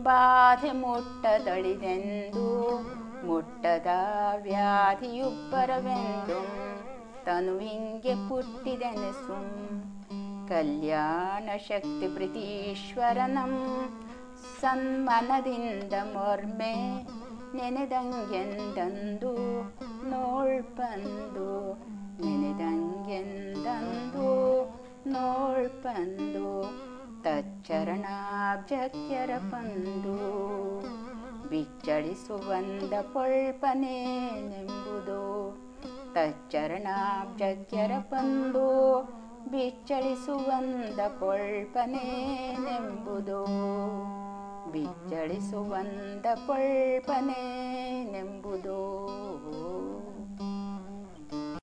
ಬಾಧೆ ಮುಟ್ಟದಳಿದೆಂದು ಮುಟ್ಟದ ವ್ಯಾಧಿಯುಬ್ಬರವೆಂದು ತನುವಿಂಗೆ ಪುಟ್ಟಿದೆನೆಸು ಕಲ್ಯಾಣ ಶಕ್ತಿ ಪ್ರೀತೀಶ್ವರನಂ ಸನ್ಮನದಿಂದ ಮೊರ್ಮೆ ನೆನೆದಂಗೆಂದಂದು ನೋಳ್ಪಂದು ನೆನೆದಂಗೆಂದಂದು ನೋಳ್ಪಂದು ತಚ್ಚರಣಾಬ್ಜಕ್ಯರ ಪಂದು ಬಿಚ್ಚಳಿಸುವಂದ ಪೊಳ್ಪನೇನೆಂಬುದು ತಚ್ಚರಣಾಬ್ಜಕ್ಯರ ಪಂದು ಬಿಚ್ಚಳಿಸುವಂದ ಪೊಳ್ಪನೇನೆಂಬುದು ಬಿಚ್ಚಳಿಸುವಂದ ಪೊಳ್ಪನೇನೆಂಬುದು